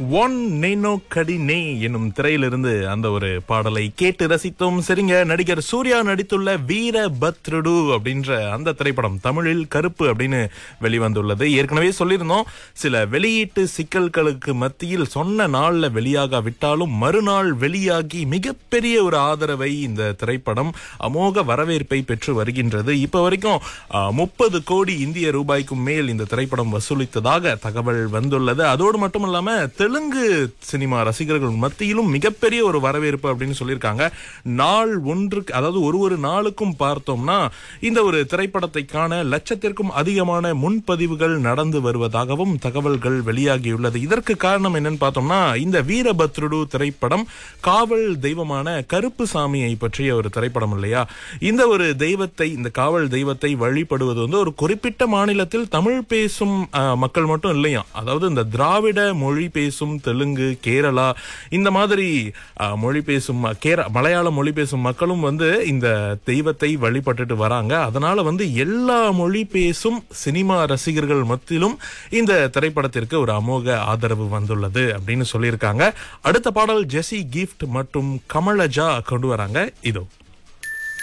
one nano கடினே என்னும் திரையிலிருந்து அந்த ஒரு பாடலை கேட்டு ரசித்தோம் சரிங்க நடிகர் சூர்யா நடித்துள்ள வீர பத்ருடு அப்படின்ற அந்த திரைப்படம் தமிழில் கருப்பு அப்படின்னு வெளிவந்துள்ளது ஏற்கனவே சொல்லியிருந்தோம் சில வெளியீட்டு சிக்கல்களுக்கு மத்தியில் சொன்ன நாள்ல வெளியாக விட்டாலும் மறுநாள் வெளியாகி மிகப்பெரிய ஒரு ஆதரவை இந்த திரைப்படம் அமோக வரவேற்பை பெற்று வருகின்றது இப்ப வரைக்கும் முப்பது கோடி இந்திய ரூபாய்க்கும் மேல் இந்த திரைப்படம் வசூலித்ததாக தகவல் வந்துள்ளது அதோடு மட்டும் இல்லாம தெலுங்கு சினிமா ரசிகர்கள் மத்தியிலும் மிகப்பெரிய ஒரு வரவேற்பு அப்படின்னு சொல்லியிருக்காங்க நாள் ஒன்றுக்கு அதாவது ஒரு ஒரு நாளுக்கும் பார்த்தோம்னா இந்த ஒரு திரைப்படத்தை காண லட்சத்திற்கும் அதிகமான முன்பதிவுகள் நடந்து வருவதாகவும் தகவல்கள் வெளியாகியுள்ளது இதற்கு காரணம் என்னன்னு பார்த்தோம்னா இந்த வீரபத்ருடு திரைப்படம் காவல் தெய்வமான கருப்பு சாமியை பற்றிய ஒரு திரைப்படம் இல்லையா இந்த ஒரு தெய்வத்தை இந்த காவல் தெய்வத்தை வழிபடுவது வந்து ஒரு குறிப்பிட்ட மாநிலத்தில் தமிழ் பேசும் அஹ், மக்கள் மட்டும் இல்லையா அதாவது இந்த திராவிட மொழி பேசும் தெலுங்கு கேரளா இந்த மாதிரி அஹ், மொழி பேசும் ம- கேர மலையாள மொழி பேசும் மக்களும் வந்து இந்த தெய்வத்தை வழிபட்டுட்டு வராங்க அதனால வந்து எல்லா மொழி பேசும் சினிமா ரசிகர்கள் மத்தியிலும் இந்த திரைப்படத்திற்கு ஒரு அமோக ஆதரவு வந்துள்ளது அப்படின்னு சொல்லியிருக்காங்க அடுத்த பாடல் ஜெசி கிஃப்ட் மற்றும் கமலஜா கொண்டு வராங்க இதோ